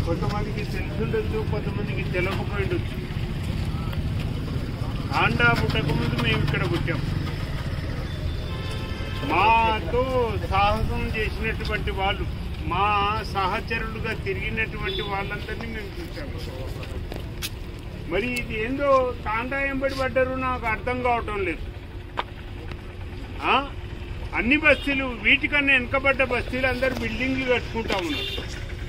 కొంతమందికి తెలిసిండొచ్చు కొంతమందికి తెలియకపోయిండొచ్చు ఆండా పుట్టక ముందు మేము ఇక్కడ పుట్టాం మాతో సాహసం చేసినటువంటి వాళ్ళు మా సహచరులుగా తిరిగినటువంటి వాళ్ళందరినీ మేము చూసాము మరి ఇది ఏందో తాండా ఎంబడి పడ్డారు నాకు అర్థం కావటం లేదు ఆ? అన్ని బస్తీలు వీటికన్నా వెనకబడ్డ బస్తీలు అందరు బిల్డింగ్లు కట్టుకుంటా ఉన్నారు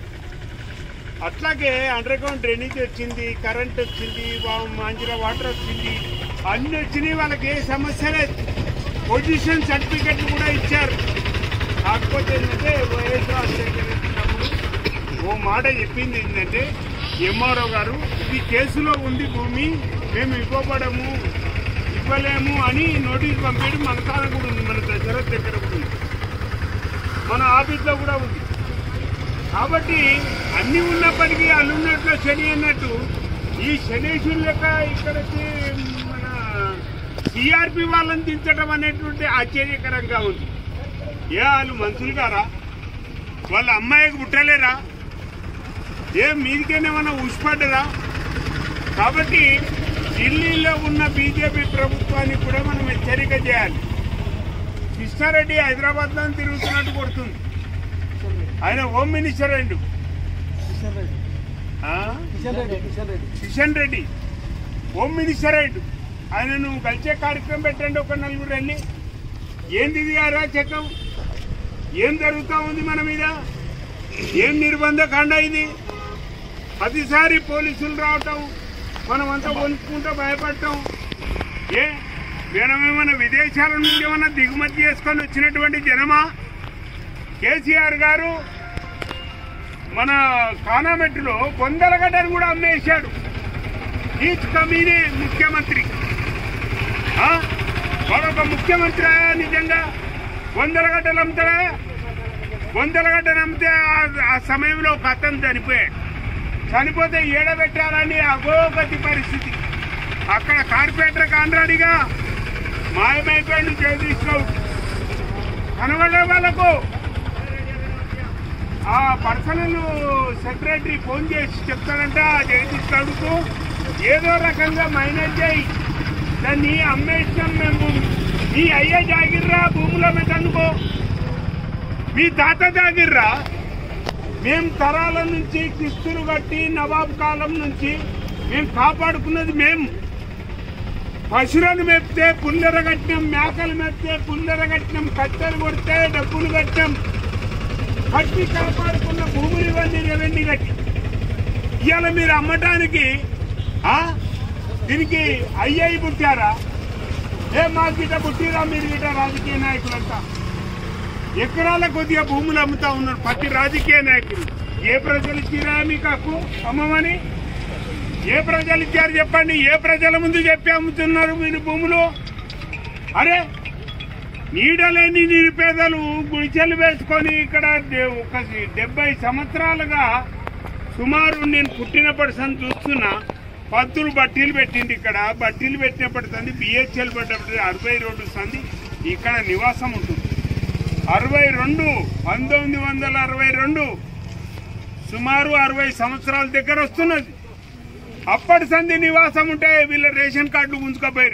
అట్లాగే అండర్ గ్రౌండ్ డ్రైనేజ్ వచ్చింది కరెంట్ వచ్చింది వా- మంచిగా వాటర్ వచ్చింది అన్ని వచ్చినాయి వాళ్ళకి ఏ సమస్య లేదు పొజిషన్ సర్టిఫికెట్ కూడా ఇచ్చారు కాకపోతే ఏంటంటే వైఎస్ రాజశేఖర రెడ్డి ఉన్నప్పుడు ఓ మాట చెప్పింది ఏంటంటే ఎంఆర్ఓ గారు ఇది కేసులో ఉంది భూమి మేము ఇవ్వబడము ఇవ్వలేము అని నోటీస్ పంపేది మన కాడ కూడా ఉంది మన దగ్గర దగ్గర కూడా ఉంది మన ఆఫీస్లో కూడా ఉంది కాబట్టి అన్ని ఉన్నప్పటికీ అల్లున్నట్లు శని అన్నట్టు ఈ శనేశ్వరు లెక్క ఇక్కడికి మన సిఆర్పి వాళ్ళని దించడం అనేటువంటి ఆశ్చర్యకరంగా ఉంది ఏ వాళ్ళు మనుషులు గారా వాళ్ళ అమ్మాయికి పుట్టలేరా ఏ మీదికేనేమన్నా ఉసిపడ్డదా కాబట్టి ఢిల్లీలో ఉన్న బీజేపీ ప్రభుత్వానికి కూడా మనం హెచ్చరిక చేయాలి కృష్ణారెడ్డి హైదరాబాద్లో తిరుగుతున్నట్టు కొడుతుంది ఆయన హోమ్ మినిస్టర్ అయిండు కిషన్ రెడ్డి ఆ? కిషన్ రెడ్డి కిషన్ రెడ్డి కిషన్ రెడ్డి హోమ్ మినిస్టర్ అయిండు ఆయన నువ్వు కలిసే కార్యక్రమం పెట్టండి ఒక నలుగురు వెళ్ళి ఏంది ఇది అరాచకం ఏం జరుగుతా ఉంది మన మీద ఏం నిర్బంధ కాండ ఇది ప్రతిసారి పోలీసులు రావటం మనమంతా వణుక్కుంటూ భయపడటం ఏ మనమేమన్నా విదేశాల నుండి ఏమన్నా దిగుమతి చేసుకొని వచ్చినటువంటి జనమా కేసీఆర్ గారు మన కానామెట్టులో వందల గడ్డను కూడా అమ్మేశాడు ఈచ్ కమీనే ముఖ్యమంత్రి ఆ? మరొక ముఖ్యమంత్రి ఆయా నిజంగా వందల గడ్డలు అమ్ముతాడా వందల గడ్డలు అమ్మితే ఆ- ఆ సమయంలో ఒక అతను చనిపోయాడు చనిపోతే ఏడబెట్టాలని అగోగతి పరిస్థితి అక్కడ కార్పొరేటర్ కాండ్రాడిగా మాయమైపోయాడు జగదీష్ గౌడ్ కనబడే వాళ్ళకు ఆ పర్సనల్ సెక్రటరీ ఫోన్ చేసి చెప్తాడంట జగదీష్ గౌడ్కు ఏదో రకంగా మైనస్ చేయి దాన్ని అమ్మేసినాం మేము మీ అయ్యే జాగిర్రా భూమిలో పెట్టనుకో మీ తాత జాగిర్రా మేము తరాల నుంచి కిస్తులు కట్టి నవాబ్ కాలం నుంచి మేము కాపాడుకున్నది మేము పశువులను మెప్తే పుల్లెర కట్టినాం మేకలు మెప్తే పుల్లెర కట్టినాం కట్టెలు కొడితే డబ్బులు కట్టాం కట్టి కాపాడుకున్న భూములు ఇవన్నీ రెవెన్యూ కట్టి ఇవాళ మీరు అమ్మటానికి ఆ? దీనికి అయ్యాయి పుట్టారా ఏ మా గిట పుట్టిరా మీరు గిట రాజకీయ నాయకులంతా ఎకరాల కొద్దిగా భూములు అమ్ముతా ఉన్నారు ప్రతి రాజకీయ నాయకులు ఏ ప్రజలు ఇచ్చిరా మీకు హక్కు అమ్మమని ఏ ప్రజలు ఇచ్చారు చెప్పండి ఏ ప్రజల ముందు చెప్పి అమ్ముతున్నారు మీరు భూములు అరే నీడలేని నిరుపేదలు గుడిచెలు వేసుకొని ఇక్కడ దే- ఒక డెబ్బై సంవత్సరాలుగా సుమారు నేను పుట్టినప్పటి సంది చూస్తున్నా పత్తులు బట్టీలు పెట్టింది ఇక్కడ బట్టీలు పెట్టినప్పటి సంది బిహెచ్ఎల్ పడ్డప్పటి అరవై రెండు సంది ఇక్కడ నివాసం ఉంటుంది అరవై రెండు పంతొమ్మిది వందల అరవై రెండు సుమారు అరవై సంవత్సరాల దగ్గర వస్తున్నది అప్పటి సంధి నివాసం ఉంటే వీళ్ళ రేషన్ కార్డులు ఉంచుకోపోయారు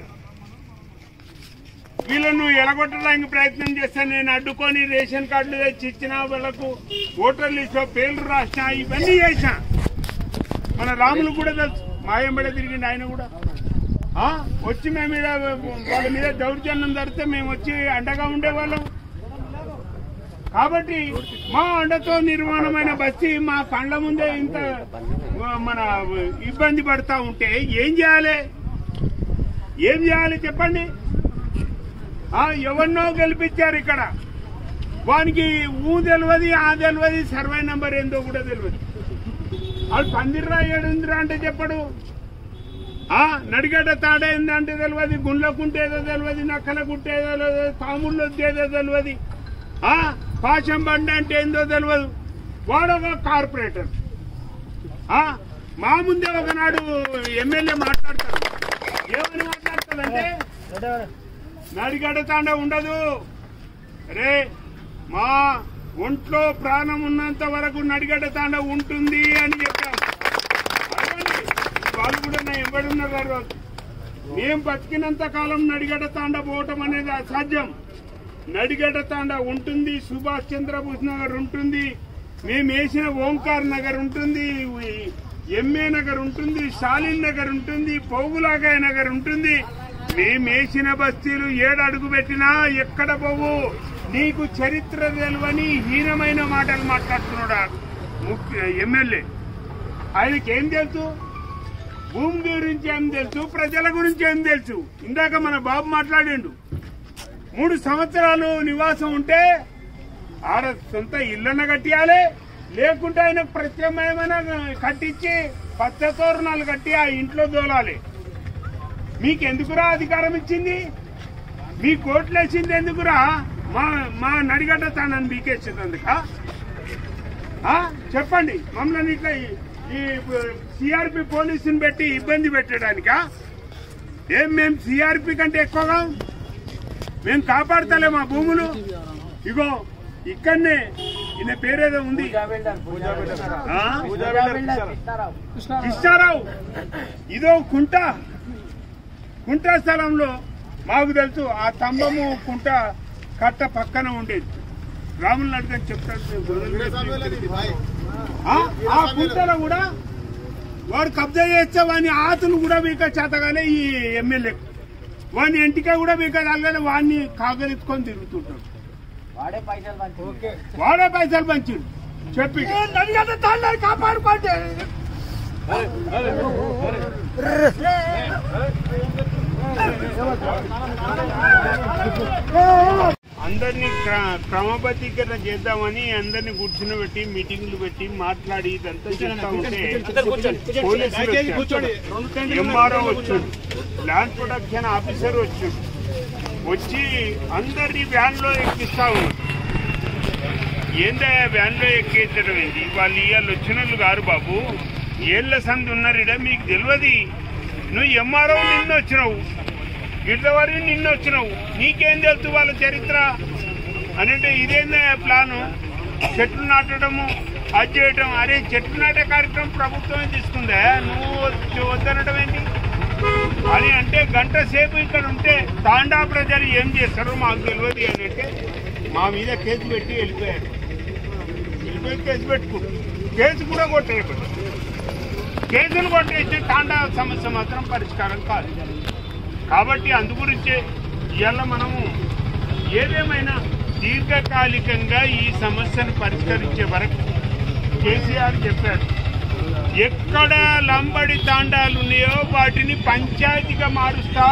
వీళ్ళను ఎలగొట్టడానికి ప్రయత్నం చేస్తే నేను అడ్డుకొని రేషన్ కార్డులు తెచ్చి ఇచ్చిన వాళ్ళకు ఓటర్ లిస్ట్ పేర్లు రాసిన ఇవన్నీ చేసిన మన రాములు కూడా తెలుసు మాయంబడే తిరిగిండి ఆయన కూడా ఆ? వచ్చి మేము మీద వాళ్ళ మీద దౌర్జన్యం జరిగితే మేము వచ్చి అండగా ఉండేవాళ్ళం కాబట్టి మా అండతో నిర్మాణమైన బస్తీ మా కళ్ళ ముందే ఇంత ఆ, మన ఇబ్బంది పడతా ఉంటే ఏం చేయాలి ఏం చేయాలి చెప్పండి ఆ, ఎవరినో గెలిపించారు ఇక్కడ వానికి ఊ తెలియదు ఆ తెలియదు సర్వే నంబర్ ఏందో కూడా తెలియదు వాళ్ళు పందిర్రా ఏడుందిరా అంటే చెప్పడు ఆ నడిగడ్డ తాడైంది అంటే తెలియదు గుండ్ల కుంటేదో తెలియదు నక్కల కుంటేదో తెలియదు తాముళ్ళు వచ్చేదో తెలియదు ఆ పాశం బండి అంటే ఏందో తెలియదు వాడొక కార్పొరేటర్ ఆ మా ముందే ఒకనాడు ఎమ్మెల్యే మాట్లాడతాడు ఏమని మాట్లాడతాడంటే నడిగడ్డ తాండ ఉండదు రే మా ఒంట్లో ప్రాణం ఉన్నంత వరకు నడిగడ్డ తాండ ఉంటుంది అని చెప్పాం అడగండి. వాళ్ళు కూడా నా ఎంబడున్నారు ఆ రోజు మేం బతికినంత కాలం నడిగడ్డ తాండ పోవటం అనేది అసాధ్యం నడిగడ్డ తాండ ఉంటుంది సుభాష్ చంద్రబోస్ నగర్ ఉంటుంది మేము వేసిన ఓంకార్ నగర్ ఉంటుంది ఎంఏ నగర్ ఉంటుంది షాలిన్ నగర్ ఉంటుంది పోగులాగాయ నగర్ ఉంటుంది మేము వేసిన బస్తీలు ఏడు అడుగు పెట్టినా ఎక్కడ పోవు నీకు చరిత్ర తెలియని హీనమైన మాటలు మాట్లాడుతున్నాడు ఆ ముఖ్య ఎమ్మెల్యే ఆయనకి ఏం తెలుసు భూమి గురించి ఏం తెలుసు ప్రజల గురించి ఏం తెలుసు ఇందాక మన బాబు మాట్లాడిండు మూడు సంవత్సరాలు నివాసం ఉంటే ఆడ సొంత ఇళ్ళన్న కట్టియాలి లేకుంటే ఆయనకు ప్రత్యామ్నాయమైన కట్టించి పచ్చ తోరణాలు కట్టి ఆ ఇంట్లో దోలాలి మీకు ఎందుకురా అధికారం ఇచ్చింది మీ కోట్లు వేసింది ఎందుకురా మా మా నడిగడ్డ తానని మీకేసింది అందుక చెప్పండి మమ్మల్ని ఇట్లా ఈ- ఈ సిఆర్పి పోలీసుని పెట్టి ఇబ్బంది పెట్టడానికా ఏం మేము సిఆర్పి కంటే ఎక్కువగా మేము కాపాడతలే మా భూములు ఇగో ఇక్కడనే ఈయన పేరేదో ఉంది ఆ? కృష్ణారావు ఇదో కుంట కుంట స్థలంలో మాకు తెలుసు ఆ స్తంభము కుంట కట్ట పక్కన ఉండేది రాములు అడిగితే చెప్తాడు ఆ? ఆ కుంటలో కూడా వాడు కబ్జా చేస్తే వాని ఆతులు కూడా మీక చేతగానే ఈ ఎమ్మెల్యే వాని ఇంటికా కూడా మీక తగ్గలే వాడిని కాగలిచ్చుకొని తిరుగుతుంటాడు వాడే పైసలు పంచి ఓకే వాడే పైసలు పంచిండు చెప్పి నడిగడ్డ తాళ్ళని కాపాడుకోండి అందరినీ క్ర- క్రమబద్ధీకరణ చేద్దామని అందరినీ కూర్చుని పెట్టి మీటింగ్లు పెట్టి మాట్లాడి ఇదంతా చేస్తా ఉంటే పోలీసులు ఎంఆర్ఓ వచ్చాడు ల్యాండ్ ప్రొడక్షన్ ఆఫీసర్ వచ్చాడు వచ్చి అందరినీ వ్యాన్ లో ఎక్కిస్తా ఉన్నాడు ఏందా వ్యాన్ లో ఎక్కించడం ఏంటి వాళ్ళు ఇవాళ వచ్చిన వాళ్ళు గారు బాబు ఏళ్ళ సంది ఉన్నారు ఇడ మీకు తెలియదు నువ్వు ఎంఆర్ఓ నిన్న వచ్చినావు గిడ్లవారి నిన్న వచ్చినావు నీకేం తెలుసు వాళ్ళ చరిత్ర అని అంటే ఇదేందా ప్లాను చెట్లు నాటడము అది చేయటం అరే చెట్లు నాటే కార్యక్రమం ప్రభుత్వమే తీసుకుందా నువ్వు వద్దు- వద్దనడం ఏంటి అని అంటే గంట సేపు ఇక్కడ ఉంటే తాండా ప్రజలు ఏం చేస్తారో మాకు తెలియదు అని అంటే మా మీద కేసు పెట్టి వెళ్ళిపోయారు వెళ్ళిపోయి కేసు పెట్టుకుంటు కేసు కూడా కొట్టేయబడి కేసులు కొట్టేస్తే తాండా సమస్య మాత్రం పరిష్కారం కాదు కాబట్టి అందుగురించే ఇవాళ మనము ఏదేమైనా దీర్ఘకాలికంగా ఈ సమస్యను పరిష్కరించే వరకు కేసీఆర్ చెప్పాడు ఎక్కడ లంబడి తాండాలు ఉన్నాయో వాటిని పంచాయతీగా మారుస్తా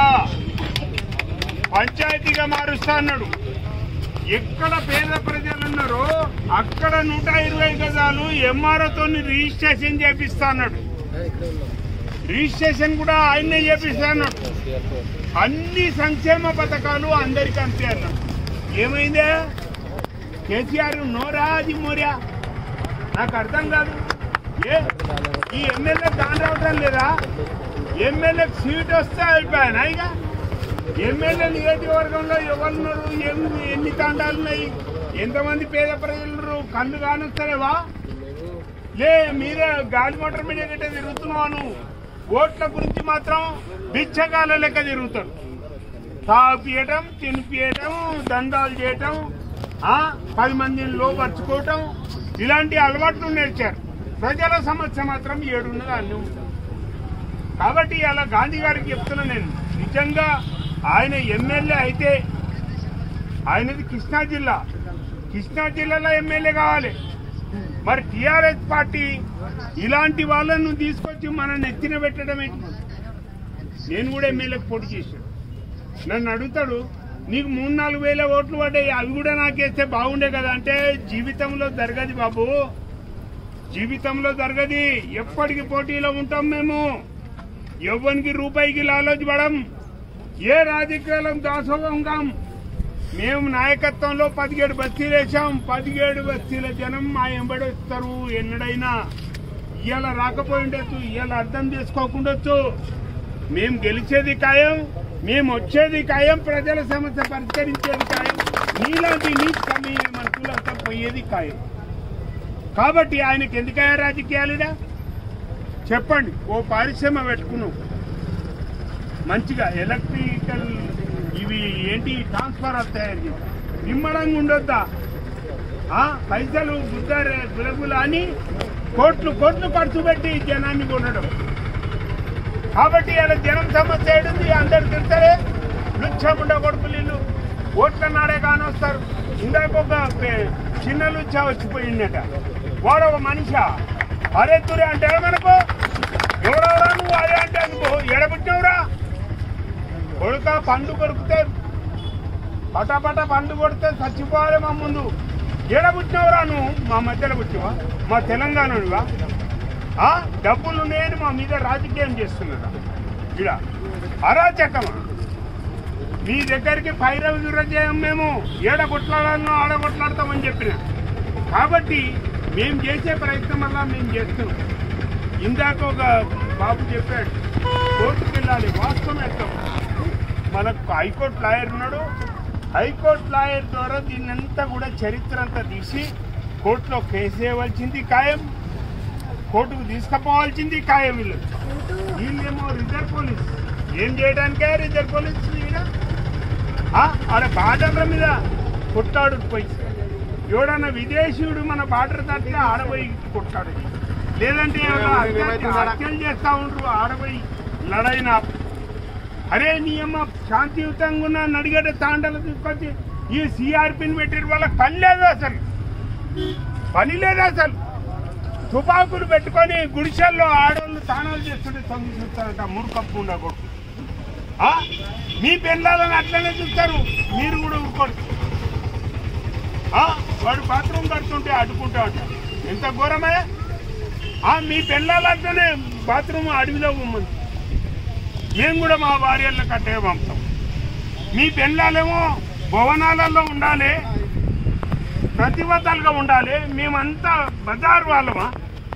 పంచాయతీగా మారుస్తా అన్నాడు ఎక్కడ పేద ప్రజలు ఉన్నారో అక్కడ నూట ఇరవై గజాలు ఎంఆర్ఓతో రిజిస్ట్రేషన్ చేపిస్తా అన్నాడు రిజిస్ట్రేషన్ కూడా ఆయన్నే చేపిస్తా అన్నాడు అన్ని సంక్షేమ పథకాలు అందరికీ అంతే అన్నాడు ఏమైందే కేసీఆర్ నోరా అది మోరియా నాకు అర్థం కాదు ఏ ఈ ఎమ్మెల్యే దాని రావటం లేదా ఎమ్మెల్యే సీట్ వస్తే అయిపోయానా ఇక ఎమ్మెల్యే నియోజకవర్గంలో ఎవరున్నారు ఏం ఎన్ని తాండాలు ఉన్నాయి ఎంతమంది పేద ప్రజలు కళ్ళు కానొస్తారేవా లే మీరే గాలి మోటార్ మీద గట్ట తిరుగుతున్నాను ఓట్ల గురించి మాత్రం బిచ్చగాల లెక్క తిరుగుతాడు తాపియటం తినిపియటం దందాలు చేయటం ఆ పది మందిని లోపరుచుకోవటం ఇలాంటి అలవాట్లు నేర్చారు ప్రజల సమస్య మాత్రం ఏడున్నది అన్ని ఉంటుంది కాబట్టి అలా గాంధీ గారికి చెప్తున్నా నేను నిజంగా ఆయన ఎమ్మెల్యే అయితే ఆయనది కృష్ణా జిల్లా కృష్ణా జిల్లాలో ఎమ్మెల్యే కావాలి మరి టిఆర్ఎస్ పార్టీ ఇలాంటి వాళ్ళను తీసుకొచ్చి మన నెత్తిన పెట్టడం ఏంటి నేను కూడా ఎమ్మెల్యేకి పోటీ చేశాను నన్ను అడుగుతాడు నీకు మూడు నాలుగు వేల ఓట్లు పడ్డాయి అవి కూడా నాకేస్తే బాగుండే కదా అంటే జీవితంలో జరగదు బాబు జీవితంలో జరగది ఎప్పటికి పోటీలో ఉంటాం మేము ఎవ్వనికి రూపాయికి లాలోచి పడం ఏ రాజకీయాలకు దాసోహం కాం మేము నాయకత్వంలో పదిహేడు బస్తీలు వేసాం పదిహేడు బస్తీల జనం మా ఎంబడి వస్తారు ఎన్నడైనా ఇవాళ రాకపోయి ఉండొచ్చు ఇవాళ అర్థం చేసుకోకుండొచ్చు మేము గెలిచేది ఖాయం మేము వచ్చేది ఖాయం ప్రజల సమస్య పరిష్కరించేది ఖాయం నీలాంటి నీటి కమీ మన కులంతా పోయేది ఖాయం కాబట్టి ఆయనకి ఎందుకయ్యా రాజకీయాలుడా చెప్పండి ఓ పరిశ్రమ పెట్టుకున్నాం మంచిగా ఎలక్ట్రికల్ ఇవి ఏంటి ట్రాన్స్ఫార్మర్ తయారు చేసి నిమ్మడంగా ఉండొద్దా ఆ, పైసలు గుద్దరే గులగుల అని కోట్లు కోట్లు ఖర్చు పెట్టి జనాన్ని కొనడం కాబట్టి ఇలా జనం సమస్య ఏడుంది అందరు తింటారే లుచ్చముండ కొడుకులు ఇల్లు ఓట్ల నాడే కానొస్తారు ఇందాక ఒక పే- చిన్న లుచ్చ వచ్చిపోయిందట వాడు ఒక మనిషి అరే తురే అంటే మనకు ఎవడవరా నువ్వు అదే అంటే అనుకో ఎడబుట్టినవురా కొడుక పండు కొరికితే పటాపట పండు కొడితే చచ్చిపోవాలి మా ముందు ఎడబుట్టినవురా నువ్వు మా మధ్యలో పుట్టివా మా తెలంగాణనువా ఆ డబ్బులు ఉన్నాయని మా మీద రాజకీయం చేస్తున్నారా ఇక్కడ అరాచకమా మీ దగ్గరికి పైరవి దురజయం మేము ఏడ కొట్లాడాలనో ఆడ కొట్లాడతామని చెప్పిన కాబట్టి మేము చేసే ప్రయత్నం వల్ల మేము చేస్తున్నాం ఇందాక ఒక బాబు చెప్పాడు కోర్టుకు వెళ్ళాలి వాస్తవం ఎత్తాం మనకు హైకోర్టు లాయర్ ఉన్నాడు హైకోర్టు లాయర్ ద్వారా దీన్నంతా కూడా చరిత్ర అంతా తీసి కోర్టులో కేసు వేయవలసింది ఖాయం కోర్టుకు తీసుకుపోవాల్సింది ఖాయం వీళ్ళు వీళ్ళేమో రిజర్వ్ పోలీస్ ఏం చేయడానికే రిజర్వ్ పోలీస్ ఈడ? ఆ, ఆడ బార్డర్ల మీద కొట్టాడు పోయి ఎవడన్నా విదేశీయుడు మన బార్డర్ దాటితే ఆడపోయి కొట్టాడు లేదంటే ఎవరో హత్య- హత్యలు చేస్తా ఉంటారు ఆడపోయి లడైన అరే నీ అమ్మ శాంతియుతంగా ఉన్న నడిగడ్డ తాండలు తీసుకొచ్చి ఈ సిఆర్పిని పెట్టిన వాళ్ళకి పని లేదు అసలు పని లేదు అసలు తుపాకులు పెట్టుకొని గుడిసెల్లో ఆడవాళ్ళు తానాలు చేస్తుంటే తొంగి చూస్తారంట మూర్ఖప్పు ఉండకూడదు ఆ? మీ పిల్లలను అట్లనే చూస్తారు మీరు కూడా ఊరుకోరు ఆ? వాడు బాత్రూమ్ కడుతుంటే అడ్డుకుంటా ఉంటాడు ఎంత ఘోరమే ఆ, మీ పిల్లలు అట్లనే బాత్రూమ్ అడవిలో పోమంది మేము కూడా మా భార్యలకు అట్టే పంపుతాం మీ పిల్లలేమో భవనాలలో ఉండాలి ప్రతిబద్ధలుగా ఉండాలి మేమంతా బజారు వాళ్ళమా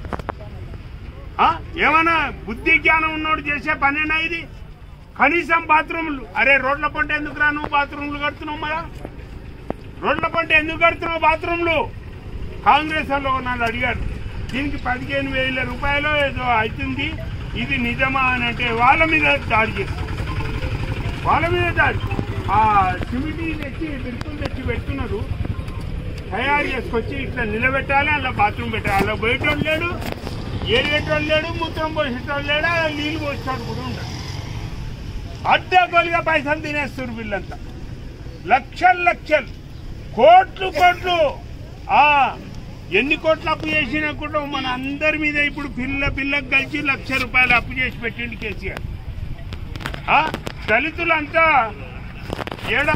ఆ? ఏమైనా బుద్ధి జ్ఞానం ఉన్నోడు చేసే పనేనా ఇది కనీసం బాత్రూములు అరే రోడ్ల పంట ఎందుకు రా నువ్వు బాత్రూములు కడుతున్నావు మరా రోడ్ల పంట ఎందుకు కడుతున్నావు బాత్రూములు కాంగ్రెస్ వాళ్ళు నన్ను అడిగారు దీనికి పదిహేను వేల రూపాయలు ఏదో అవుతుంది ఇది నిజమా అని అంటే వాళ్ళ మీద దాడి చేస్తారు వాళ్ళ మీద దాడి ఆ సిమిటి తెచ్చి బిరుకులు తెచ్చి పెడుతున్నారు తయారు చేసుకొచ్చి ఇట్లా నిలబెట్టాలి అలా బాత్రూమ్ పెట్టాలి అలా పోయేటోళ్ళు లేడు ఏరిగేటోళ్ళు లేడు మూత్రం పోసేటోళ్ళు లేడు అలా నీళ్ళు పోసేటోడు కూడా ఉండదు అడ్డగోలుగా పైసలు తినేస్తారు వీళ్ళంతా లక్షలు లక్షలు కోట్లు కోట్లు ఆ ఎన్ని కోట్లు అప్పు చేసినా కూడా మన అందరి మీద ఇప్పుడు పిల్ల పిల్లకు కలిసి లక్ష రూపాయలు అప్పు చేసి పెట్టింది కేసీఆర్ ఆ, దళితులంతా ఏడా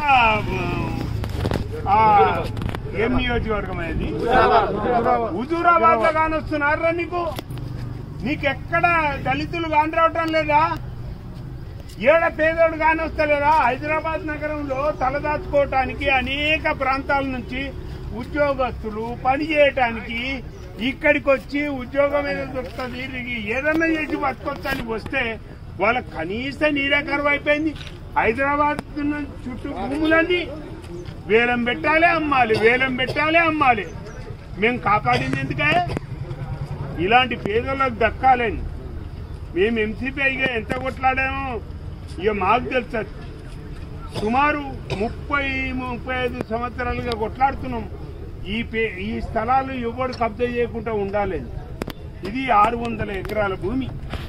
ఆ, ఏం నియోజకవర్గం అనేది హుజూరాబాద్ లో కానొస్తున్నారా నీకు నీకెక్కడ దళితులు కాని రావటం లేదా ఏడ పేదోడు కాని వస్తలేదా హైదరాబాద్ నగరంలో తలదాచుకోవటానికి అనేక ప్రాంతాల నుంచి ఉద్యోగస్తులు పని చేయటానికి ఇక్కడికి వచ్చి ఉద్యోగం ఏదో దొరుకుతుంది వీరికి ఏదన్నా చేసి బతకొచ్చని వస్తే వాళ్ళకి కనీస నీరే కరువు అయిపోయింది హైదరాబాద్ నుంచి చుట్టూ భూములన్నీ వేలం పెట్టాలి అమ్మాలి వేలం పెట్టాలి అమ్మాలి మేము కాపాడింది ఎందుకే ఇలాంటి పేదలకు దక్కాలని మేము ఎంసీపీగా ఎంత కొట్లాడామో ఇక మాకు తెలుసు అది. సుమారు ముప్పై ముప్పై ఐదు సంవత్సరాలుగా కొట్లాడుతున్నాం ఈ పే ఈ స్థలాలు ఎవడు కబ్జా చేయకుండా ఉండాలి ఇది ఆరు వందల ఎకరాల భూమి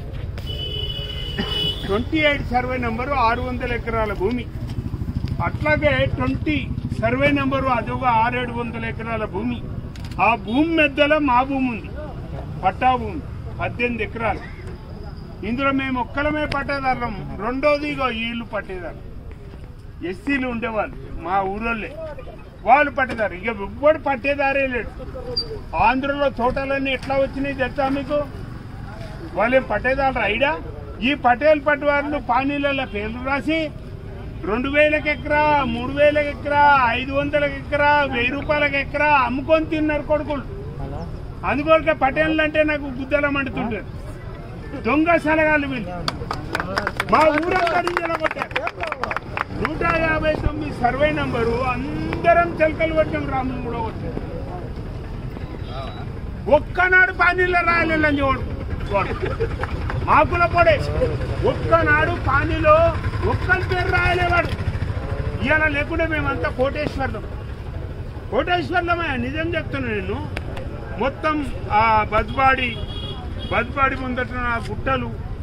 ట్వంటీ ఎయిట్ సర్వే నెంబరు ఆరు వందల ఎకరాల భూమి అట్లాగే ట్వంటీ సర్వే నెంబరు అదొక ఆరేడు వందల ఎకరాల భూమి ఆ భూమి మధ్యలో మా భూమి ఉంది పట్టా భూమి పద్దెనిమిది ఎకరాలు ఇందులో మేము ఒక్కలమే పట్టేదారం రెండోది ఇగో వీళ్ళు పట్టేదారు ఎస్సీలు ఉండేవాళ్ళు మా ఊరోళ్ళే వాళ్ళు పట్టేదారు ఇక ఎవ్వడు పట్టేదారే లేడు ఆంధ్రలో తోటలన్నీ ఎట్లా వచ్చినాయి తెలుసా మీకు వాళ్ళేం పట్టేదారు ఐడా ఈ పటేల్ పట్టువాళ్ళు పానీలలో పేర్లు రాసి రెండు వేలకు ఎకరా మూడు వేలకు ఎకరా ఐదు వందలకు ఎకరా వెయ్యి రూపాయలకు ఎకరా అమ్ముకొని తిన్నారు కొడుకులు అందుకోలకే పటేళ్ళు అంటే నాకు గుద్దల మండుతుంటారు దొంగ సలగాలు వీళ్ళు మా ఊరంతా నిలబట్టారు నూట యాభై తొమ్మిది సర్వే నంబరు అందరం చెలకలు పట్టాం రాములు కూడా కొట్టారు ఒక్కనాడు పానీలో రాయలేదని చూడు వాడు మాకుల పొడే ఒక్కనాడు పానీలో ఒక్కరి పేరు రాయలేవాడు ఇవాళ లేకుంటే మేమంతా కోటేశ్వర్లం కోటేశ్వర్లమే నిజం చెప్తున్నా నేను మొత్తం ఆ బద్బాడి బద్బాడి ముందట ఆ గుట్టలు